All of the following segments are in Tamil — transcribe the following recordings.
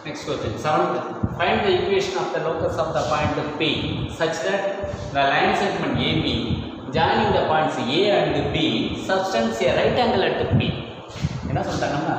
Next question. Seventh. Find the equation of the locus of the point P such that the line segment AB joining the points A and B subtends a right angle at P. என்ன சொல்லிட்டாங்கன்னா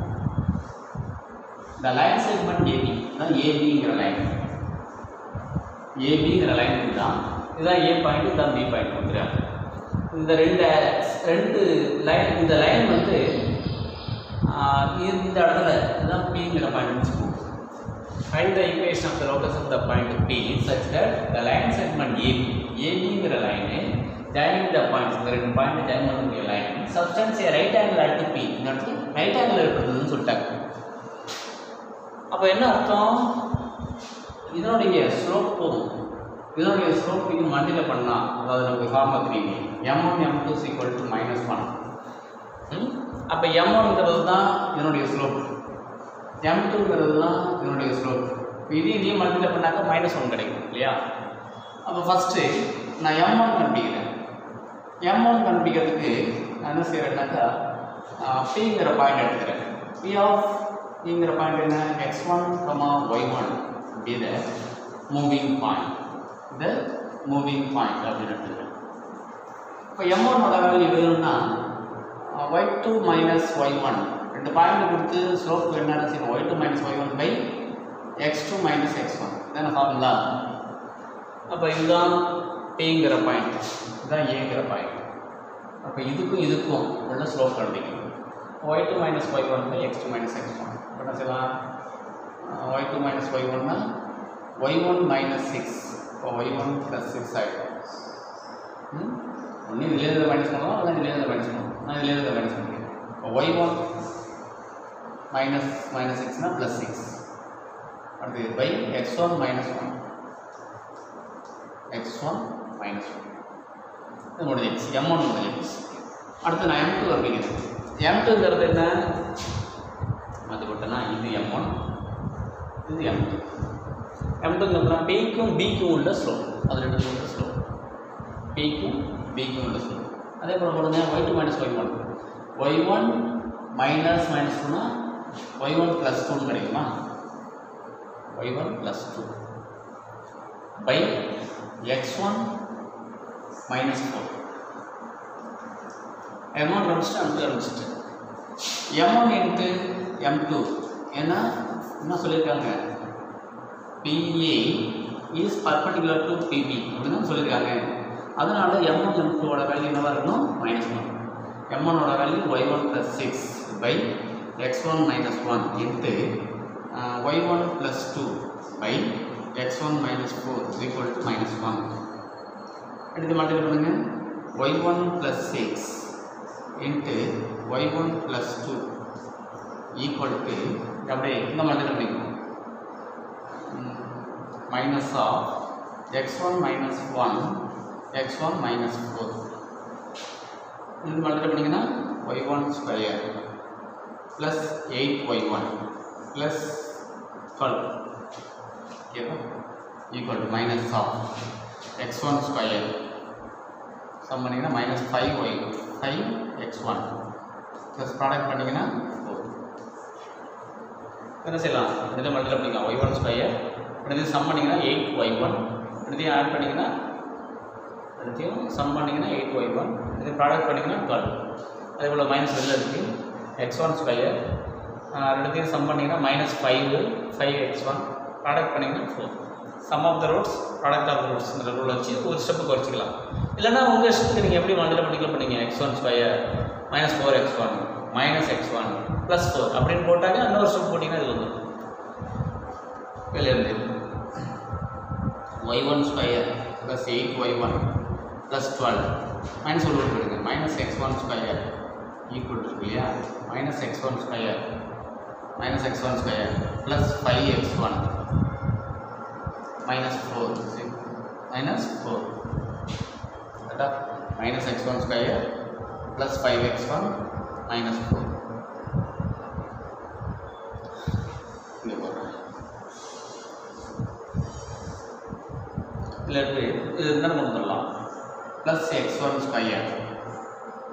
the line segment AB தான் ABங்கிற லைன் ஏபிங்கிற லைன் இதுதான் இதுதான் ஏ பாயிண்ட் இதுதான் பி பாயிண்ட் வந்துடுறாங்க இந்த ரெண்டு ரெண்டு லைன் இந்த லைன் வந்து ஆஹ், இந்த இடத்துல இதுதான் பிங்கிற பாயிண்ட் வச்சுக்கோங்க find the equation of the locus of the point P such that the line segment AB ABங்கிற லைன் joining the points இந்த ரெண்டு பாயிண்ட் ஜாயின் பண்ணக்கூடிய line substance a right angle at P இந்த இடத்துல ரைட் ஆங்கிள் இருக்கிறதுன்னு சொல்லிட்டாங்க அப்போ என்ன அர்த்தம் இதனுடைய ஸ்லோப் போதும் இதனுடைய ஸ்லோப் இது மண்டியில் பண்ணால் அதாவது நமக்கு ஃபார்மா தெரியுங்க M one M two equal to minus one அப்போ எம் ஒன்ங்கிறது தான் இதனுடைய ஸ்லோப் எம் டூங்கிறது தான் இதனுடைய ஸ்லோப் இது இதையும் மல்டிப்ளை பண்ணாக்கா மைனஸ் ஒன் கிடைக்கும் இல்லையா அப்போ ஃபஸ்ட்டு நான் எம் ஒன் கண்டுபிடிக்கிறேன் எம் ஒன் கண்டுபிடிக்கிறதுக்கு நான் என்ன செய்கிறேன்னாக்கா பிங்கிற பாயிண்ட் எடுத்துக்கிறேன் பி ஆஃப் பிங்கிற பாயிண்ட் என்ன x one comma y one P the moving point the moving point அப்படின்னு எடுத்துக்கிறேன் இப்போ எம் ஒன்னோட வேல்யூ வேணும்னா y two minus y one ரெண்டு பாயிண்ட் கொடுத்து ஸ்லோப் என்ன செய்யணும் y two minus y one by x two minus x one இதான ஃபார்முலா அப்போ இதுதான் பிங்கிற பாயிண்ட் இதுதான் ஏங்கிற பாயிண்ட் அப்போ இதுக்கும் இதுக்கும் உள்ள ஸ்லோப் கண்டுபிடிக்கணும் y two minus y one by x two minus x one என்ன செய்யலாம் ஒய் டூ மைனஸ் ஒய் ஒன்னா ஒய் ஒன் மைனஸ் சிக்ஸ் இப்போ ஒய் ஒன் ப்ளஸ் சிக்ஸ் ஆகிடும் ஒன்று இதுலேயே இதை மைனஸ் பண்ணலாம் இல்லை இதுலேயே இதை மைனஸ் பண்ணலாம் நான் இதுலேயே இதை மைனஸ் பண்ணிக்கிறேன் இப்போ ஒய் ஒன் மைனஸ் மைனஸ் சிக்ஸ்னா ப்ளஸ் சிக்ஸ் அடுத்து by x one minus one x one minus one இது முடிஞ்சிடுச்சு எம் ஒன் முடிஞ்சிடுச்சு அடுத்து நான் எம் டூ அப்படிங்கிறது எம் டூங்கிறது என்ன மாற்றிவிட்டேன்னா இது எம் ஒன் இது எம் டூ எம் டூங்கிறதுனா பிக்கும் பிக்கும் உள்ள ஸ்லோப் அது ரெண்டு உள்ள ஸ்லோப் பிக்கும் பிக்கும் உள்ள ஸ்லோப் அதே போல் போடுங்க y two minus y one y one minus minus டூனா ஒய் ஒன் ப்ளஸ் டூன்னு கிடைக்குமா y one plus two by x one minus four M one ஆரம்பிச்சுட்டு எம் டூ ஆரம்பிச்சிட்டு M one into M two ஏன்னா என்ன சொல்லியிருக்காங்க PA is perpendicular to PB அப்படின்னு தான் சொல்லியிருக்காங்க அதனால எம் ஒன் எம் டூவோட வேல்யூ என்னவா இருக்கணும் மைனஸ் ஒன் எம் ஒன்னோட value y one plus six by x one minus one into y one plus two by x one minus four equal to minus one அடுத்து மல்டிபிள் பண்ணுங்க y one plus six into y one plus two equal to அப்படியே இந்த மல்டிபிள் பண்ணிக்கணும் minus of x1 minus 1 x1 minus 4 இது மல்டிப்ளை பண்ணிங்கன்னா y1 square plus eight y one plus twelve ஓகேவா equal to minus of x one square sum பண்ணிங்கன்னா minus five y five x one plus product பண்ணிங்கன்னா ஃபோர் என்ன செய்யலாம் இதில் மல்டிப்ளை பண்ணிக்கலாம் ஒய் ஒன் ஸ்கொயர் அடுத்து சம் பண்ணிங்கன்னா எயிட் ஒய் ஒன் அடுத்தையும் ஆட் பண்ணிங்கன்னா அடுத்தையும் சம் பண்ணிங்கன்னா எயிட் ஒய் ஒன் இது ப்ராடக்ட் பண்ணிங்கன்னா டுவெல் அதே போல் மைனஸ் வெளில இருக்குது எக்ஸ் ஒன் ஸ்கொயர் ரெண்டுத்தையும் சம் பண்ணிங்கன்னா minus five five x one product பண்ணிங்கன்னா four sum of the roots product of the ரூட்ஸ்ங்கிற ரூல் வச்சு ஒரு ஸ்டெப்பு குறைச்சிக்கலாம் இல்லைன்னா உங்கள் இஷ்டத்துக்கு நீங்கள் எப்படி மல்டிப்ளை பண்ணிக்கலாம் பண்ணீங்க x one square minus four x one minus x one plus four அப்படின்னு போட்டாங்க இன்னொரு ஸ்டெப் போட்டிங்கன்னா இது வந்துடும் வெளியிருந்து y one square plus eight y one plus twelve minus ஒரு ரூட் எடுங்க minus x one square equal இருக்கு இல்லையா minus x one square minus x one square plus five x one minus four minus four கரெக்டா minus x one square plus five x one minus four இங்கே போடுறேன் இல்லை இது இருந்தாலும் கொண்டு வரலாம் ப்ளஸ் எக்ஸ் ஒன் ஸ்கொயர்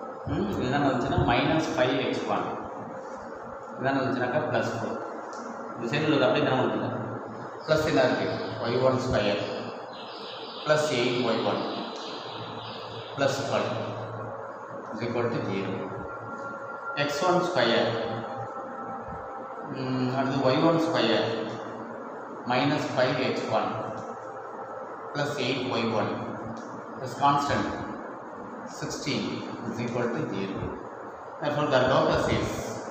இதுதான் வந்துச்சுன்னா மைனஸ் ஃபைவ் எக்ஸ் ஒன் இதுதான் வந்துச்சுனாக்கா ப்ளஸ் ஃபோர் இந்த சைடில் உள்ளது அப்படியே தானே கொடுத்துங்க ப்ளஸ் என்ன இருக்குது y one square plus eight y one plus twelve is equal to zero x one square அடுத்து y one square minus five x one plus eight y one plus constant sixteen is equal to zero therefore the locus is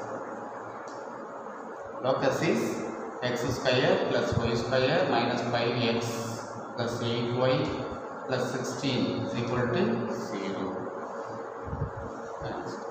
locus is x square plus y square minus 5x plus 8y plus 16 is equal to 0. Thanks.